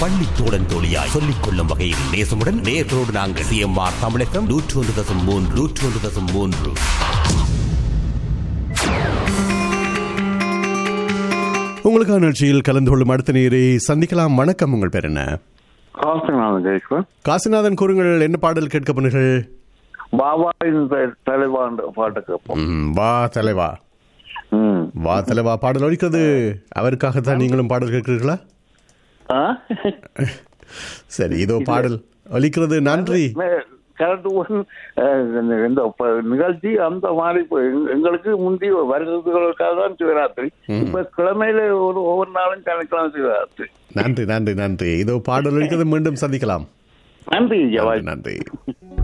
பள்ளி தோழன் தோழியாய் சொல்லிக் கொள்ளும் வகையில் நேசமுடன் நேர்களோடு நாங்கள் சிஎம்ஆர் தமிழகம் நூற்றி ஒன்று தசம் மூன்று நூற்றி ஒன்று தசம் மூன்று உங்களுக்கான நிகழ்ச்சியில் கலந்து கொள்ளும் அடுத்த நேரை சந்திக்கலாம் வணக்கம் உங்கள் பேர் என்ன காசுநாதன் ஜெயிக்குவன் காசிநாதன் கூறுங்கள் என்ன பாடல் கேட்க போனீர்கள் பாபாவின் தலைவாண்ட பாட்டு கேட்போம் ம், வா தலைவா ம். வா தலைவா பாடல் ஒலிக்கிறது அவருக்காகத்தான் நீங்களும் பாடல் கேட்கிறீர்களா ஆ? சரி இதோ பாடல் ஒலிக்கிறது நன்றி மே- கரெக்ட் ஒன் அஹ், இந்த- இந்த ப- நிகழ்ச்சி அந்த மாதிரி இப்ப எங்க- எங்களுக்கு முந்தி வருஷத்துகளுக்காக தான் சிவராத்திரி இப்ப கிழமையில ஒரு ஒவ்வொரு நாளும் கணக்கலாம் சிவராத்திரி நன்றி நன்றி நன்றி இதோ பாடல் ஒலிக்கிறது மீண்டும் சந்திக்கலாம் நன்றி ஜவாய் நன்றி